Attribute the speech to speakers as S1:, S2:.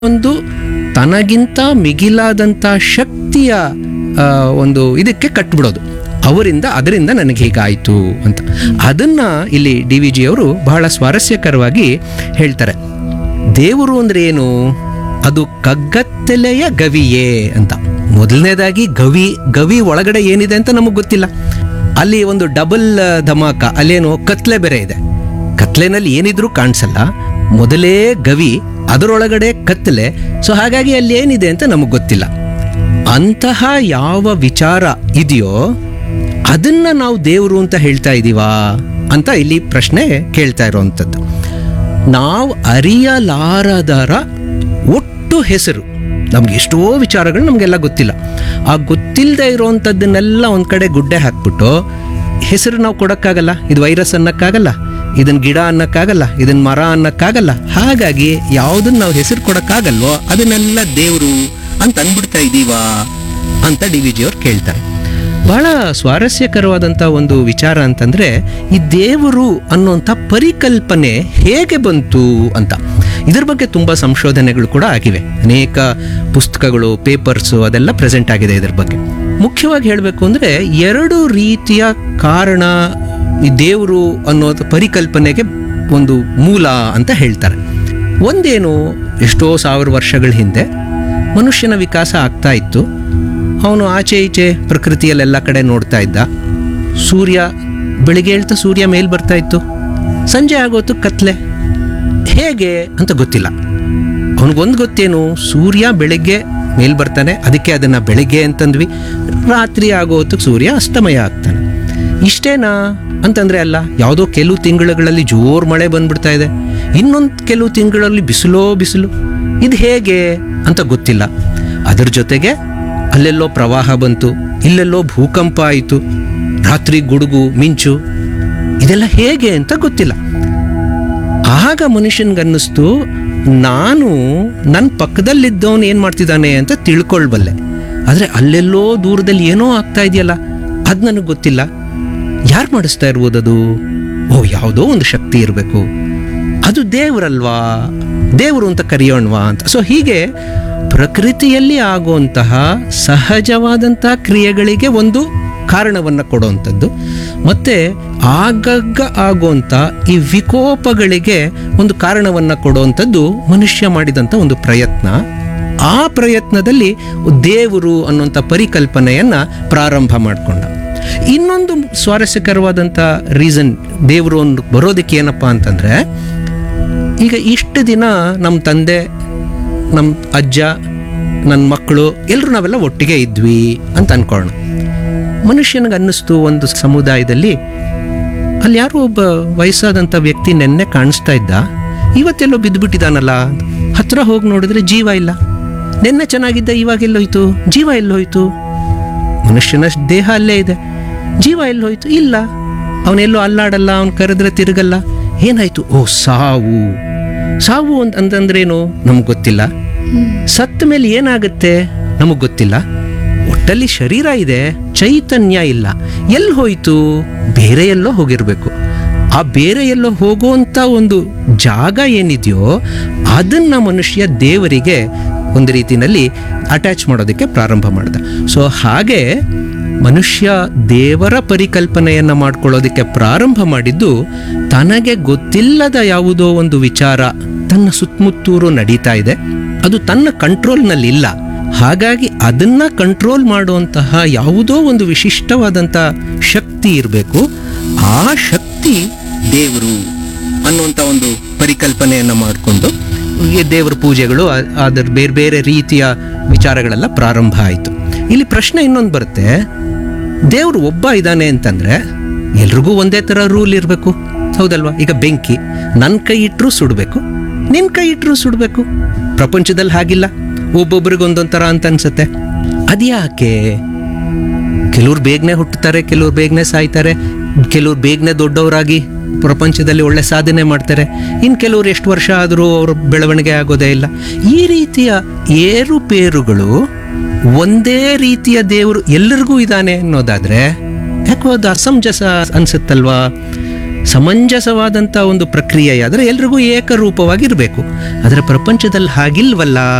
S1: ಒಂದು ತನಗಿಂತ ಮಿಗಿಲಾದಂಥ ಶಕ್ತಿಯ ಆ, ಒಂದು ಇದಕ್ಕೆ ಕಟ್ಬಿಡೋದು ಅವರಿಂದ ಅದರಿಂದ ನನಗೆ ಹೀಗಾಯಿತು ಅಂತ ಅದನ್ನ ಇಲ್ಲಿ ಡಿ ವಿ ಜಿ ಅವರು ಬಹಳ ಸ್ವಾರಸ್ಯಕರವಾಗಿ ಹೇಳ್ತಾರೆ ದೇವರು ಅಂದ್ರೆ ಏನು ಅದು ಕಗ್ಗತ್ತಲೆಯ ಗವಿಯೇ ಅಂತ ಮೊದಲನೇದಾಗಿ ಗವಿ ಗವಿ ಒಳಗಡೆ ಏನಿದೆ ಅಂತ ನಮಗೆ ಗೊತ್ತಿಲ್ಲ ಅಲ್ಲಿ ಒಂದು ಡಬಲ್ ಧಮಾಕ ಅಲ್ಲೇನು ಕತ್ಲೆ ಬೇರೆ ಇದೆ ಕತ್ಲೆನಲ್ಲಿ ಏನಿದ್ರೂ ಕಾಣಿಸಲ್ಲ ಮೊದಲೇ ಗವಿ ಅದರೊಳಗಡೆ ಕತ್ತಲೆ ಸೊ ಹಾಗಾಗಿ ಅಲ್ಲಿ ಏನಿದೆ ಅಂತ ನಮಗೆ ಗೊತ್ತಿಲ್ಲ ಅಂತಹ ಯಾವ ವಿಚಾರ ಇದೆಯೋ ಅದನ್ನ ನಾವು ದೇವರು ಅಂತ ಹೇಳ್ತಾ ಇದ್ದೀವಾ ಅಂತ ಇಲ್ಲಿ ಪ್ರಶ್ನೆ ಕೇಳ್ತಾ ಇರುವಂಥದ್ದು ನಾವು ಅರಿಯಲಾರದರ ಒಟ್ಟು ಹೆಸರು ನಮ್ಗೆ ಎಷ್ಟೋ ವಿಚಾರಗಳು ನಮಗೆಲ್ಲ ಗೊತ್ತಿಲ್ಲ ಆ ಗೊತ್ತಿಲ್ಲದೆ ಇರೋವಂಥದ್ದನ್ನೆಲ್ಲ ಒಂದು ಕಡೆ ಗುಡ್ಡೆ ಹಾಕ್ಬಿಟ್ಟು ಹೆಸರು ನಾವು ಕೊಡೋಕ್ಕಾಗಲ್ಲ ಇದು ವೈರಸ್ ಅನ್ನಕ್ಕಾಗಲ್ಲ ಇದನ್ನ ಗಿಡ ಅನ್ನಕ್ಕಾಗಲ್ಲ ಇದನ್ನ ಮರ ಅನ್ನಕ್ಕಾಗಲ್ಲ ಹಾಗಾಗಿ ಯಾವುದನ್ನ ನಾವು ಹೆಸರು ಕೊಡೋಕ್ಕಾಗಲ್ವೋ ಅದನ್ನೆಲ್ಲ ದೇವರು ಅಂತ ಅಂದ್ಬಿಡ್ತಾ ಇದ್ದೀವಾ ಅಂತ ಡಿ ವಿ ಜಿ ಅವ್ರು ಕೇಳ್ತಾರೆ ಬಹಳ ಸ್ವಾರಸ್ಯಕರವಾದಂಥ ಒಂದು ವಿಚಾರ ಅಂತಂದ್ರೆ ಈ ದೇವರು ಅನ್ನುವಂಥ ಪರಿಕಲ್ಪನೆ ಹೇಗೆ ಬಂತು ಅಂತ ಇದ್ರ ಬಗ್ಗೆ ತುಂಬ ಸಂಶೋಧನೆಗಳು ಕೂಡ ಆಗಿವೆ ಅನೇಕ ಪುಸ್ತಕಗಳು ಪೇಪರ್ಸು ಅದೆಲ್ಲ ಪ್ರೆಸೆಂಟ್ ಆಗಿದೆ ಇದ್ರ ಬಗ್ಗೆ ಮುಖ್ಯವಾಗಿ ಹೇಳಬೇಕು ಅಂದರೆ ಎರಡು ರೀತಿಯ ಕಾರಣ ಈ ದೇವರು ಅನ್ನೋದು ಪರಿಕಲ್ಪನೆಗೆ ಒಂದು ಮೂಲ ಅಂತ ಹೇಳ್ತಾರೆ ಒಂದೇನು ಎಷ್ಟೋ ಸಾವಿರ ವರ್ಷಗಳ ಹಿಂದೆ ಮನುಷ್ಯನ ವಿಕಾಸ ಆಗ್ತಾ ಇತ್ತು ಅವನು ಆಚೆ ಈಚೆ ಪ್ರಕೃತಿಯಲ್ಲೆಲ್ಲ ಕಡೆ ನೋಡ್ತಾ ಇದ್ದ ಸೂರ್ಯ ಬೆಳಿಗ್ಗೆ ಹೇಳ್ತಾ ಸೂರ್ಯ ಮೇಲ್ ಬರ್ತಾ ಇತ್ತು ಸಂಜೆ ಆಗೋತು ಕತ್ಲೆ ಹೇಗೆ ಅಂತ ಗೊತ್ತಿಲ್ಲ ಅವನಿಗೊಂದು ಗೊತ್ತೇನು ಸೂರ್ಯ ಬೆಳಿಗ್ಗೆ ಮೇಲ್ ಬರ್ತಾನೆ ಅದಕ್ಕೆ ಅದನ್ನ ಬೆಳಿಗ್ಗೆ ಅಂತಂದ್ವಿ ರಾತ್ರಿ ಆಗೋ ಹೊತ್ತಿಗೆ ಸೂರ್ಯ ಅಸ್ತಮಯ ಆಗ್ತಾನೆ ಇಷ್ಟೇನಾ ಅಂತಂದ್ರೆ ಅಲ್ಲ ಯಾವುದೋ ಕೆಲವು ತಿಂಗಳುಗಳಲ್ಲಿ ಜೋರ್ ಮಳೆ ಬಂದ್ಬಿಡ್ತಾ ಇದೆ ಇನ್ನೊಂದು ಕೆಲವು ತಿಂಗಳಲ್ಲಿ ಬಿಸಿಲೋ ಬಿಸಿಲು ಇದು ಹೇಗೆ ಅಂತ ಗೊತ್ತಿಲ್ಲ ಅದ್ರ ಜೊತೆಗೆ ಅಲ್ಲೆಲ್ಲೋ ಪ್ರವಾಹ ಬಂತು ಇಲ್ಲೆಲ್ಲೋ ಭೂಕಂಪ ಆಯಿತು ರಾತ್ರಿ ಗುಡುಗು ಮಿಂಚು ಇದೆಲ್ಲ ಹೇಗೆ ಅಂತ ಗೊತ್ತಿಲ್ಲ ಆಗ ಮನುಷ್ಯನ್ಗನ್ನಿಸ್ತು ನಾನು ನನ್ನ ಪಕ್ಕದಲ್ಲಿದ್ದವನು ಏನು ಮಾಡ್ತಿದ್ದಾನೆ ಅಂತ ತಿಳ್ಕೊಳ್ಬಲ್ಲೆ ಆದರೆ ಅಲ್ಲೆಲ್ಲೋ ದೂರದಲ್ಲಿ ಏನೋ ಆಗ್ತಾ ಇದೆಯಲ್ಲ ಅದು ನನಗೆ ಗೊತ್ತಿಲ್ಲ ಯಾರು ಮಾಡಿಸ್ತಾ ಇರ್ಬೋದದು ಓ ಯಾವುದೋ ಒಂದು ಶಕ್ತಿ ಇರಬೇಕು ಅದು ದೇವರಲ್ವಾ ದೇವರು ಅಂತ ಕರೆಯೋಣವಾ ಅಂತ ಸೊ ಹೀಗೆ ಪ್ರಕೃತಿಯಲ್ಲಿ ಆಗುವಂತಹ ಸಹಜವಾದಂತಹ ಕ್ರಿಯೆಗಳಿಗೆ ಒಂದು ಕಾರಣವನ್ನು ಕೊಡುವಂಥದ್ದು ಮತ್ತೆ ಆಗಾಗ ಆಗುವಂಥ ಈ ವಿಕೋಪಗಳಿಗೆ ಒಂದು ಕಾರಣವನ್ನು ಕೊಡುವಂಥದ್ದು ಮನುಷ್ಯ ಮಾಡಿದಂಥ ಒಂದು ಪ್ರಯತ್ನ ಆ ಪ್ರಯತ್ನದಲ್ಲಿ ದೇವರು ಅನ್ನುವಂಥ ಪರಿಕಲ್ಪನೆಯನ್ನ ಪ್ರಾರಂಭ ಮಾಡಿಕೊಂಡ ಇನ್ನೊಂದು ಸ್ವಾರಸ್ಯಕರವಾದಂಥ ರೀಸನ್ ದೇವರು ಒಂದು ಬರೋದಕ್ಕೆ ಏನಪ್ಪಾ ಅಂತಂದ್ರೆ ಈಗ ಇಷ್ಟು ದಿನ ನಮ್ಮ ತಂದೆ ನಮ್ಮ ಅಜ್ಜ ನನ್ನ ಮಕ್ಕಳು ಎಲ್ಲರೂ ನಾವೆಲ್ಲ ಒಟ್ಟಿಗೆ ಇದ್ವಿ ಅಂತ ಅನ್ಕೊಳ್ಳೋಣ ಮನುಷ್ಯನಿಗೆ ಅನ್ನಿಸ್ತು ಒಂದು ಸಮುದಾಯದಲ್ಲಿ ಅಲ್ಲಿ ಯಾರೋ ಒಬ್ಬ ವಯಸ್ಸಾದಂಥ ವ್ಯಕ್ತಿ ನೆನ್ನೆ ಕಾಣಿಸ್ತಾ ಇದ್ದ ಇವತ್ತೆಲ್ಲೋ ಬಿದ್ದುಬಿಟ್ಟಿದಾನಲ್ಲ ಹತ್ರ ಹೋಗಿ ನೋಡಿದ್ರೆ ಜೀವ ಇಲ್ಲ ನೆನ್ನೆ ಚೆನ್ನಾಗಿದ್ದ ಇವಾಗ ಎಲ್ಲೋಯ್ತು ಜೀವ ಎಲ್ಲೋಯ್ತು ಮನುಷ್ಯನ ದೇಹ ಅಲ್ಲೇ ಇದೆ ಜೀವ ಎಲ್ಲೋಯ್ತು ಇಲ್ಲ ಅವನೆಲ್ಲೋ ಅಲ್ಲಾಡಲ್ಲ ಅವನು ಕರೆದ್ರೆ ತಿರುಗಲ್ಲ ಏನಾಯ್ತು ಓ ಸಾವು ಸಾವು ಅಂತ ಅಂತಂದ್ರೇನು ನಮ್ಗೆ ಗೊತ್ತಿಲ್ಲ ಸತ್ತ ಮೇಲೆ ಏನಾಗುತ್ತೆ ನಮಗೆ ಗೊತ್ತಿಲ್ಲ ಒಟ್ಟಲ್ಲಿ ಶರೀರ ಇದೆ ಚೈತನ್ಯ ಇಲ್ಲ ಎಲ್ಲಿ ಹೋಯ್ತು ಬೇರೆ ಎಲ್ಲೋ ಹೋಗಿರ್ಬೇಕು ಆ ಬೇರೆ ಎಲ್ಲೋ ಹೋಗುವಂತ ಒಂದು ಜಾಗ ಏನಿದೆಯೋ ಅದನ್ನ ಮನುಷ್ಯ ದೇವರಿಗೆ ಒಂದು ರೀತಿನಲ್ಲಿ ಅಟ್ಯಾಚ್ ಮಾಡೋದಕ್ಕೆ ಪ್ರಾರಂಭ ಮಾಡ್ದ ಸೊ ಹಾಗೆ ಮನುಷ್ಯ ದೇವರ ಪರಿಕಲ್ಪನೆಯನ್ನ ಮಾಡ್ಕೊಳ್ಳೋದಕ್ಕೆ ಪ್ರಾರಂಭ ಮಾಡಿದ್ದು ತನಗೆ ಗೊತ್ತಿಲ್ಲದ ಯಾವುದೋ ಒಂದು ವಿಚಾರ ತನ್ನ ಸುತ್ತಮುತ್ತೂರು ನಡೀತಾ ಇದೆ ಅದು ತನ್ನ ಕಂಟ್ರೋಲ್ನಲ್ಲಿ ಇಲ್ಲ ಹಾಗಾಗಿ ಅದನ್ನ ಕಂಟ್ರೋಲ್ ಮಾಡುವಂತಹ ಯಾವುದೋ ಒಂದು ವಿಶಿಷ್ಟವಾದಂಥ ಶಕ್ತಿ ಇರಬೇಕು ಆ ಶಕ್ತಿ ದೇವರು ಅನ್ನುವಂಥ ಒಂದು ಪರಿಕಲ್ಪನೆಯನ್ನು ಮಾಡಿಕೊಂಡು ಈ ದೇವರ ಪೂಜೆಗಳು ಅ- ಅದರ ಬೇರೆ ಬೇರೆ ರೀತಿಯ ವಿಚಾರಗಳೆಲ್ಲ ಪ್ರಾರಂಭ ಆಯಿತು ಇಲ್ಲಿ ಪ್ರಶ್ನೆ ಇನ್ನೊಂದು ಬರುತ್ತೆ ದೇವರು ಒಬ್ಬ ಇದ್ದಾನೆ ಅಂತಂದ್ರೆ ಎಲ್ರಿಗೂ ಒಂದೇ ಥರ ರೂಲ್ ಇರಬೇಕು ಹೌದಲ್ವಾ ಈಗ ಬೆಂಕಿ ನನ್ನ ಕೈ ಇಟ್ಟರು ಸುಡಬೇಕು ನಿನ್ನ ಕೈ ಇಟ್ಟರು ಸುಡಬೇಕು ಪ್ರಪಂಚದಲ್ಲಿ ಹಾಗಿಲ್ಲ ಒಬ್ಬೊಬ್ರಿಗೆ ಒಂದೊಂದು ಥರ ಅಂತ ಅನ್ಸುತ್ತೆ ಅದ್ಯಾಕೆ ಕೆಲವ್ರು ಬೇಗನೆ ಹುಟ್ಟುತ್ತಾರೆ ಕೆಲವ್ರು ಬೇಗನೆ ಸಾಯ್ತಾರೆ ಕೆಲವ್ರು ಬೇಗನೆ ದೊಡ್ಡವರಾಗಿ ಪ್ರಪಂಚದಲ್ಲಿ ಒಳ್ಳೆ ಸಾಧನೆ ಮಾಡ್ತಾರೆ ಇನ್ನು ಕೆಲವ್ರು ಎಷ್ಟು ವರ್ಷ ಆದರೂ ಅವ್ರ ಬೆಳವಣಿಗೆ ಆಗೋದೇ ಇಲ್ಲ ಈ ರೀತಿಯ ಏರುಪೇರುಗಳು ಒಂದೇ ರೀತಿಯ ದೇವರು ಎಲ್ಲರಿಗೂ ಇದ್ದಾನೆ ಅನ್ನೋದಾದ್ರೆ ಯಾಕೋ ಅದು ಅಸಮಂಜಸ ಅನ್ಸುತ್ತಲ್ವಾ ಸಮಂಜಸವಾದಂಥ ಒಂದು ಪ್ರಕ್ರಿಯೆ ಆದರೆ ಎಲ್ರಿಗೂ ಏಕರೂಪವಾಗಿರಬೇಕು ಅದರ ಪ್ರಪಂಚದಲ್ಲಿ ಹಾಗಿಲ್ವಲ್ಲ